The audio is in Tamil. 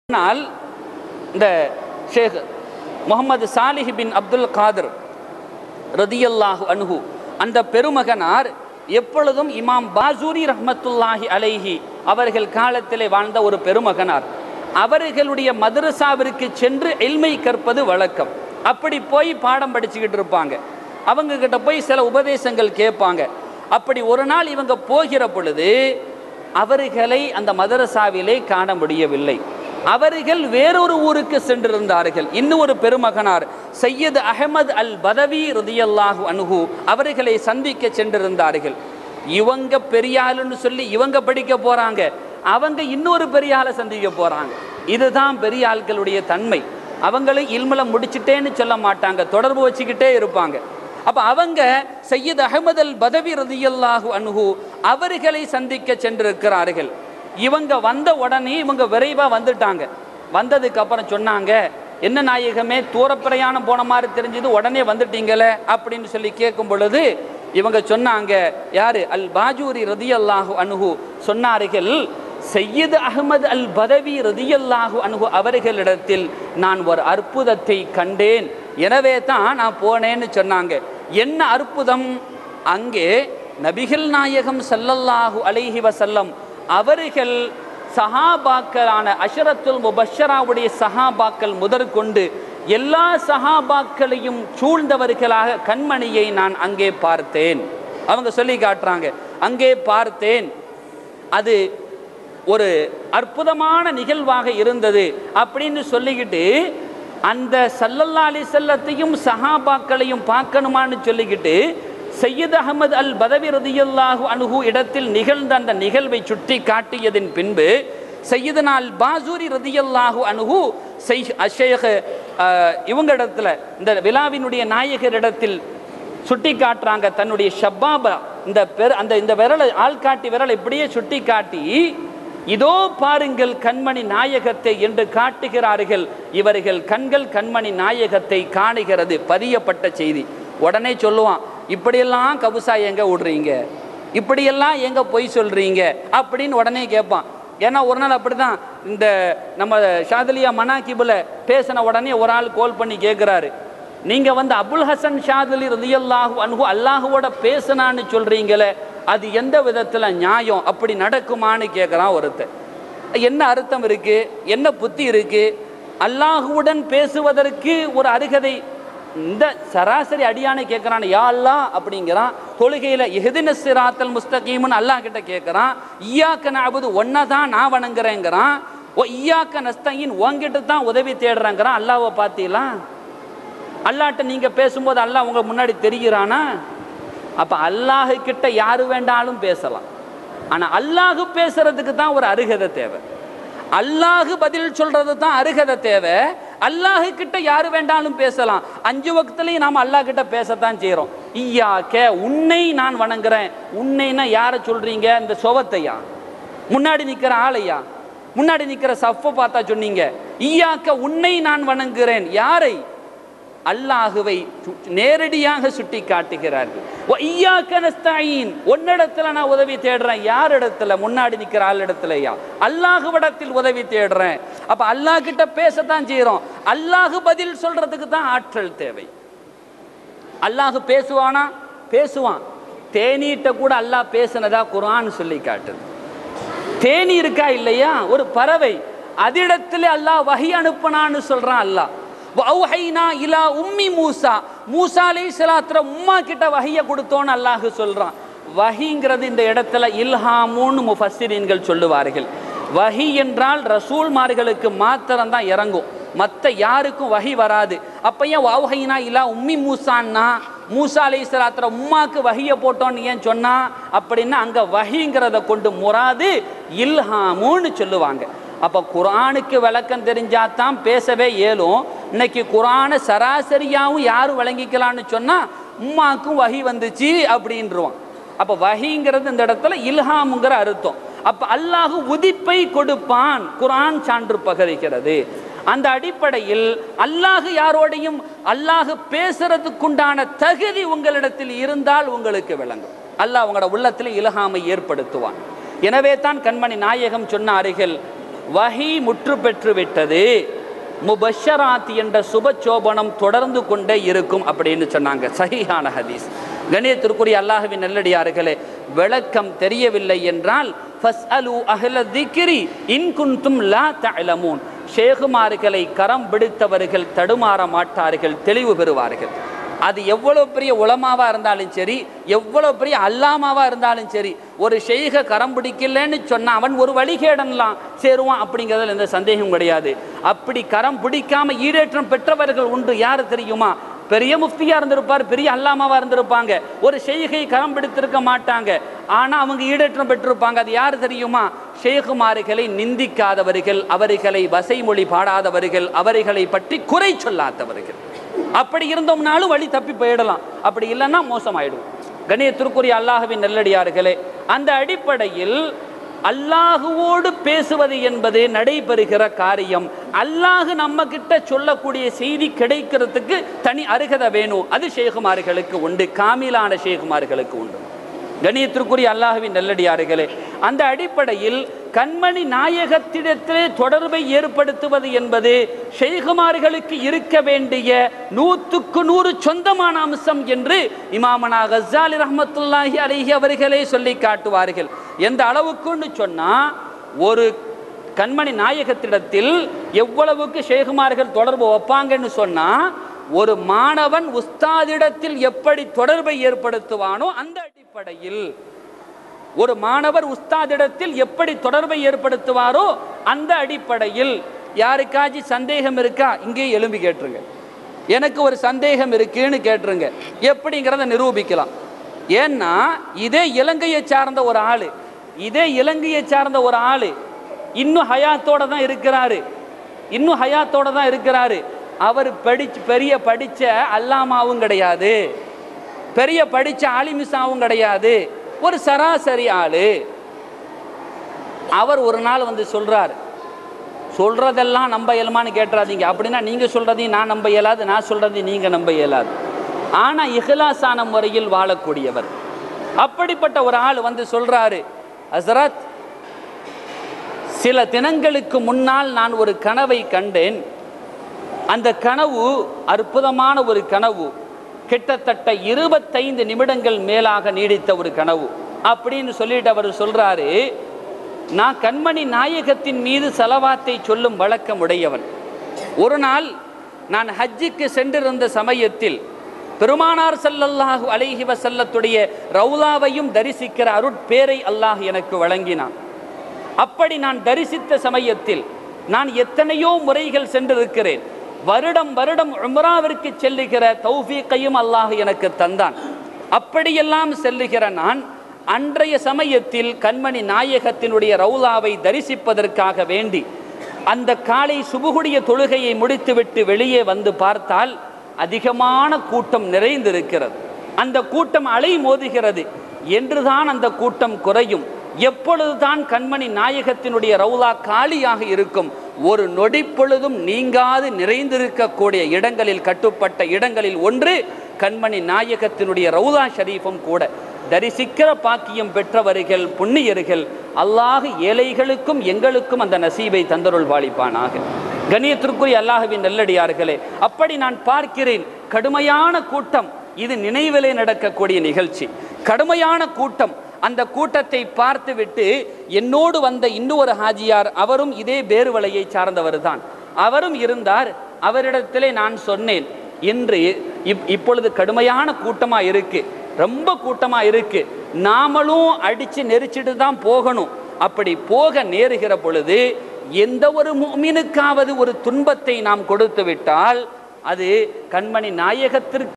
ஆனால் இந்த ஷேக் முகமது சாலிஹ் பின் அப்துல் காதர் ரதியல்லாஹு அன்ஹு அந்த பெருமகனார் எப்பொழுதும் இமாம் பாசூரி ரஹ்மத்துல்லாஹி அலைஹி அவர்கள் காலத்திலே வாழ்ந்த ஒரு பெருமகனார் அவர்களுடைய மதரசாவிற்கு சென்று எல்மை கற்பது வழக்கம் அப்படி போய் பாடம் படிச்சுக்கிட்டு இருப்பாங்க அவங்க கிட்ட போய் சில உபதேசங்கள் கேட்பாங்க அப்படி ஒரு நாள் இவங்க போகிற பொழுது அவர்களை அந்த மதரசாவிலே காண முடியவில்லை அவர்கள் வேறொரு ஊருக்கு சென்றிருந்தார்கள் இன்னும் ஒரு பெருமகனார் சையது அகமது அல் பதவி ரதியல்லாஹு அனுகு அவர்களை சந்திக்க சென்றிருந்தார்கள் இவங்க பெரிய ஆளுன்னு சொல்லி இவங்க படிக்க போறாங்க அவங்க இன்னொரு பெரிய ஆளை சந்திக்க போறாங்க இதுதான் பெரிய ஆட்களுடைய தன்மை அவங்களும் இல்மல முடிச்சிட்டேன்னு சொல்ல மாட்டாங்க தொடர்பு வச்சுக்கிட்டே இருப்பாங்க அப்ப அவங்க சையத் அகமது அல் பதவி ரதியல்லாஹு அன்ஹு அவர்களை சந்திக்க சென்றிருக்கிறார்கள் இவங்க வந்த உடனே இவங்க விரைவா வந்துட்டாங்க வந்ததுக்கு அப்புறம் சொன்னாங்க என்ன நாயகமே தூர பிரயாணம் போன மாதிரி தெரிஞ்சது உடனே வந்துட்டீங்களே அப்படின்னு சொல்லி கேட்கும் பொழுது இவங்க சொன்னாங்க யாரு அல் பாஜூரி ரதியல்லாஹு அன்ஹு சொன்னார்கள் சையது அகமது அல் பதவி ரதியல்லாஹு அன்ஹு அவர்களிடத்தில் நான் ஒரு அற்புதத்தை கண்டேன் எனவே தான் நான் போனேன்னு சொன்னாங்க என்ன அற்புதம் அங்கே நபிகள் நாயகம் ஸல்லல்லாஹு அலைஹி வஸல்லம் அவர்கள் சஹாபாக்களான அஷரத்துல் முபஷராவுடைய சஹாபாக்கள் முதற்கொண்டு எல்லா சஹாபாக்களையும் சூழ்ந்தவர்களாக கண்மணியை நான் அங்கே பார்த்தேன் அவங்க சொல்லி காட்டுறாங்க அங்கே பார்த்தேன் அது ஒரு அற்புதமான நிகழ்வாக இருந்தது அப்படின்னு சொல்லிக்கிட்டு அந்த சல்லல்லா அலி செல்லத்தையும் சஹாபாக்களையும் பார்க்கணுமான்னு சொல்லிக்கிட்டு சையத் அகமது அல் பதவி ரதியல்லாஹு அனுகு இடத்தில் நிகழ்ந்த அந்த நிகழ்வை சுட்டி காட்டியதின் பின்பு சையதுனா அல் பாசூரி ரதியல்லாஹு அனுகு செய் அஷேக இவங்க இடத்துல இந்த விழாவினுடைய நாயகரிடத்தில் சுட்டி காட்டுறாங்க தன்னுடைய ஷப்பாபா இந்த பெரு அந்த இந்த விரலை ஆள்காட்டி விரலை இப்படியே சுட்டி காட்டி இதோ பாருங்கள் கண்மணி நாயகத்தை என்று காட்டுகிறார்கள் இவர்கள் கண்கள் கண்மணி நாயகத்தை காணுகிறது பதியப்பட்ட செய்தி உடனே சொல்லுவான் இப்படியெல்லாம் கபுசா எங்க விடுறீங்க இப்படியெல்லாம் எங்க பொய் சொல்றீங்க அப்படின்னு உடனே கேட்பான் ஏன்னா ஒரு நாள் அப்படிதான் இந்த நம்ம ஷாதலியா மனாக்கிபுல பேசின உடனே ஒரு ஆள் கால் பண்ணி கேட்குறாரு நீங்க வந்து அபுல் ஹசன் ஷாதலி ரலியல்லாஹு அன்ஹு அல்லாஹுவோட பேசுனான்னு சொல்றீங்களே அது எந்த விதத்துல நியாயம் அப்படி நடக்குமான்னு கேட்குறான் ஒருத்தன் என்ன அர்த்தம் இருக்கு என்ன புத்தி இருக்கு அல்லாஹுவுடன் பேசுவதற்கு ஒரு அருகதை இந்த சராசரி அடியானை கேட்குறான் யா அல்லா அப்படிங்கிறான் தொழுகையில் எஹதின சிராத்தல் முஸ்தகீம்னு அல்லாஹ் கிட்ட கேட்குறான் ஈயாக்க நாபுது ஒன்றை தான் நான் வணங்குறேங்கிறான் ஓ ஈயாக்க நஸ்தகின் உங்ககிட்ட தான் உதவி தேடுறேங்கிறான் அல்லாவை பார்த்தீங்களா அல்லாட்ட நீங்கள் பேசும்போது அல்லாஹ் உங்க முன்னாடி தெரிகிறானா அப்போ அல்லாஹு கிட்ட யாரு வேண்டாலும் பேசலாம் ஆனால் அல்லாஹு பேசுறதுக்கு தான் ஒரு அருகதை தேவை அல்லாஹு பதில் சொல்றது தான் அருகதை தேவை அல்லாஹு கிட்ட யாரு வேண்டாலும் பேசலாம் அஞ்சு வக்துலையும் நாம் அல்லாஹ் கிட்ட பேசத்தான் செய்கிறோம் ஐயா கே உன்னை நான் வணங்குறேன் உன்னைன்னா யாரை சொல்றீங்க இந்த சுவத்தையா முன்னாடி நிற்கிற ஆளையா முன்னாடி நிற்கிற சஃப்பை பார்த்தா சொன்னீங்க ஈயாக்க உன்னை நான் வணங்குகிறேன் யாரை அல்லாஹுவை நேரடியாக சுட்டி காட்டுகிறார்கள் உன்னிடத்துல நான் உதவி தேடுறேன் யார் இடத்துல முன்னாடி நிற்கிற ஆள் இடத்துலயா அல்லாஹுவிடத்தில் உதவி தேடுறேன் அப்ப அல்லாஹ் கிட்ட பேசத்தான் செய்யறோம் அல்லாஹு பதில் சொல்றதுக்கு தான் ஆற்றல் தேவை அல்லாஹு பேசுவானா பேசுவான் தேனீட்ட கூட அல்லாஹ் பேசுனதா குரான் சொல்லி காட்டுது தேனி இருக்கா இல்லையா ஒரு பறவை அதிடத்துல அல்லாஹ் வகை அனுப்பினான்னு சொல்றான் அல்லாஹ் வௌஹைனா இலா உம்மி மூசா மூசா அலை சலாத்திர உம்மா கிட்ட வகையை கொடுத்தோன்னு அல்லாஹ் சொல்றான் வஹிங்கிறது இந்த இடத்துல இல்ஹாமுன்னு முஃபஸ்ஸிரீன்கள் சொல்லுவார்கள் வஹி என்றால் ரசூல்மார்களுக்கு மாத்திரம் தான் இறங்கும் மற்ற யாருக்கும் வகி வராது அப்ப ஏன் வௌஹைனா இலா உம்மி மூசான்னா மூசா அலை சலாத்திர உம்மாக்கு வகியை போட்டோன்னு ஏன் சொன்னா அப்படின்னா அங்க வகிங்கிறத கொண்டு முறாது இல்ஹாமுன்னு சொல்லுவாங்க அப்போ குரானுக்கு விளக்கம் தெரிஞ்சாதான் பேசவே இயலும் இன்னைக்கு குரானை சராசரியாகவும் யாரும் விளங்கிக்கலான்னு சொன்னால் உம்மாக்கும் வகி வந்துச்சு அப்படின்றவான் அப்போ வகிங்கிறது இந்த இடத்துல இல்ஹாமுங்கிற அர்த்தம் அப்போ அல்லாஹு உதிப்பை கொடுப்பான் குரான் சான்று பகரிக்கிறது அந்த அடிப்படையில் அல்லாஹு யாரோடையும் அல்லாஹு பேசுறதுக்குண்டான தகுதி உங்களிடத்தில் இருந்தால் உங்களுக்கு விளங்கும் அல்லாஹ் உங்களோட உள்ளத்தில் இலகாமை ஏற்படுத்துவான் எனவே தான் கண்மணி நாயகம் சொன்னார்கள் வஹி முற்று பெற்று விட்டது முபஷராத் என்ற சுபச்சோபனம் தொடர்ந்து கொண்டே இருக்கும் அப்படின்னு சொன்னாங்க சஹீஹான ஹதீஸ் கணியத்திற்குரிய அல்லாஹுவின் நல்லடியார்களே விளக்கம் தெரியவில்லை என்றால் ஃபஸ்அலு அஹ்ல திக்ரி இன் குன்தும் லா தஅலமூன் ஷேகுமார்களை கரம் பிடித்தவர்கள் தடுமாற மாட்டார்கள் தெளிவு பெறுவார்கள் அது எவ்வளோ பெரிய உலமாவா இருந்தாலும் சரி எவ்வளோ பெரிய அல்லாமாவா இருந்தாலும் சரி ஒரு ஷெய்க கரம் பிடிக்கலன்னு சொன்னா அவன் ஒரு வழிகேடன்லாம் சேருவான் அப்படிங்கிறதுல எந்த சந்தேகம் கிடையாது அப்படி கரம் பிடிக்காம ஈடேற்றம் பெற்றவர்கள் உண்டு யார் தெரியுமா பெரிய முஃப்தியா இருந்திருப்பார் பெரிய அல்லாமாவா இருந்திருப்பாங்க ஒரு ஷெய்கை கரம் பிடித்திருக்க மாட்டாங்க ஆனா அவங்க ஈடேற்றம் பெற்றிருப்பாங்க அது யார் தெரியுமா ஷேகுமார்களை நிந்திக்காதவர்கள் அவர்களை வசைமொழி பாடாதவர்கள் அவர்களை பற்றி குறை சொல்லாதவர்கள் அப்படி இருந்தோம்னாலும் வழி தப்பி போயிடலாம் அப்படி இல்லைன்னா மோசமாயிடும் கணியத்திற்குரிய அல்லாஹுவின் நல்லடியார்களே அந்த அடிப்படையில் அல்லாஹுவோடு பேசுவது என்பது நடைபெறுகிற காரியம் அல்லாஹு நம்ம கிட்ட சொல்லக்கூடிய செய்தி கிடைக்கிறதுக்கு தனி அருகதை வேணும் அது ஷேகுமார்களுக்கு உண்டு காமிலான ஷேகுமார்களுக்கு உண்டு கணியத்திற்குரிய அல்லாஹுவின் நல்லடியார்களே அந்த அடிப்படையில் கண்மணி நாயகத்திடத்திலே தொடர்பை ஏற்படுத்துவது என்பது ஷெய்குமார்களுக்கு இருக்க வேண்டிய நூற்றுக்கு நூறு சொந்தமான அம்சம் என்று இமாமனா கசாலி ரஹமத்துல்லாஹி அலைஹி அவர்களே சொல்லி காட்டுவார்கள் எந்த அளவுக்குன்னு சொன்னா ஒரு கண்மணி நாயகத்திடத்தில் எவ்வளவுக்கு ஷேகுமார்கள் தொடர்பு வைப்பாங்கன்னு சொன்னா ஒரு மாணவன் உஸ்தாதிடத்தில் எப்படி தொடர்பை ஏற்படுத்துவானோ அந்த அடிப்படையில் ஒரு மாணவர் உஸ்தாதிடத்தில் எப்படி தொடர்பை ஏற்படுத்துவாரோ அந்த அடிப்படையில் யாருக்காச்சும் சந்தேகம் இருக்கா இங்கே எழும்பி கேட்டுருங்க எனக்கு ஒரு சந்தேகம் இருக்குன்னு கேட்டுருங்க எப்படிங்கிறத நிரூபிக்கலாம் ஏன்னா இதே இலங்கையை சார்ந்த ஒரு ஆளு இதே இலங்கையை சார்ந்த ஒரு ஆளு இன்னும் ஹயாத்தோட தான் இருக்கிறாரு இன்னும் ஹயாத்தோட தான் இருக்கிறாரு அவர் படிச்சு பெரிய படிச்ச அல்லாமாவும் கிடையாது பெரிய படிச்ச ஆலிமிசாவும் கிடையாது ஒரு சராசரி ஆளு அவர் ஒரு நாள் வந்து சொல்றார் சொல்றதெல்லாம் நம்ப இயலுமான்னு கேட்டுறாதீங்க அப்படின்னா நீங்க சொல்றதையும் நான் நம்ப இயலாது நான் சொல்றதையும் நீங்க நம்ப இயலாது ஆனா இஹ்லாசான முறையில் வாழக்கூடியவர் அப்படிப்பட்ட ஒரு ஆள் வந்து சொல்றாரு ஹசரத் சில தினங்களுக்கு முன்னால் நான் ஒரு கனவை கண்டேன் அந்த கனவு அற்புதமான ஒரு கனவு கிட்டத்தட்ட இருபத்தைந்து நிமிடங்கள் மேலாக நீடித்த ஒரு கனவு அப்படின்னு சொல்லிட்டு அவர் சொல்றாரு நான் கண்மணி நாயகத்தின் மீது செலவாத்தை சொல்லும் வழக்கம் உடையவன் ஒரு நாள் நான் ஹஜ்ஜுக்கு சென்றிருந்த சமயத்தில் பெருமானார் ஸல்லல்லாஹு அலைஹி வஸல்லத்துடைய ரவுலாவையும் தரிசிக்கிற அருட்பேரை அல்லாஹ் எனக்கு வழங்கினான் அப்படி நான் தரிசித்த சமயத்தில் நான் எத்தனையோ முறைகள் சென்றிருக்கிறேன் வருடம் வருடம் உம்ராவிற்கு செல்லுகிற தௌஃபீக்கையும் அல்லாஹ் எனக்கு தந்தான் அப்படியெல்லாம் செல்லுகிற நான் அன்றைய சமயத்தில் கண்மணி நாயகத்தினுடைய ரவுலாவை தரிசிப்பதற்காக வேண்டி அந்த காலை சுபுகுடைய தொழுகையை முடித்துவிட்டு வெளியே வந்து பார்த்தால் அதிகமான கூட்டம் நிறைந்திருக்கிறது அந்த கூட்டம் அலை மோதுகிறது என்றுதான் அந்த கூட்டம் குறையும் எப்பொழுதுதான் கண்மணி நாயகத்தினுடைய ரவுலா காலியாக இருக்கும் ஒரு நொடி பொழுதும் நீங்காது நிறைந்திருக்கக்கூடிய இடங்களில் கட்டுப்பட்ட இடங்களில் ஒன்று கண்மணி நாயகத்தினுடைய ரவுலா ஷரீஃபும் கூட தரிசிக்கிற பாக்கியம் பெற்றவர்கள் புண்ணியர்கள் அல்லாஹ் ஏழைகளுக்கும் எங்களுக்கும் அந்த நசீபை தந்தருள் வாழிப்பானாக கண்ணியத்திற்குரிய அல்லாஹுவின் நல்லடியார்களே அப்படி நான் பார்க்கிறேன் கடுமையான கூட்டம் இது நினைவிலே நடக்கக்கூடிய நிகழ்ச்சி கடுமையான கூட்டம் அந்த கூட்டத்தை பார்த்துவிட்டு என்னோடு வந்த இன்னொரு ஹாஜியார் அவரும் இதே பேருவலையை சார்ந்தவர் தான் அவரும் இருந்தார் அவரிடத்திலே நான் சொன்னேன் இன்று இப் இப்பொழுது கடுமையான கூட்டமாக இருக்கு ரொம்ப கூட்டமாக இருக்கு நாமளும் அடித்து நெரிச்சிட்டு தான் போகணும் அப்படி போக நேருகிற பொழுது எந்த ஒரு முமினுக்காவது ஒரு துன்பத்தை நாம் கொடுத்து விட்டால் அது கண்மணி நாயகத்திற்கு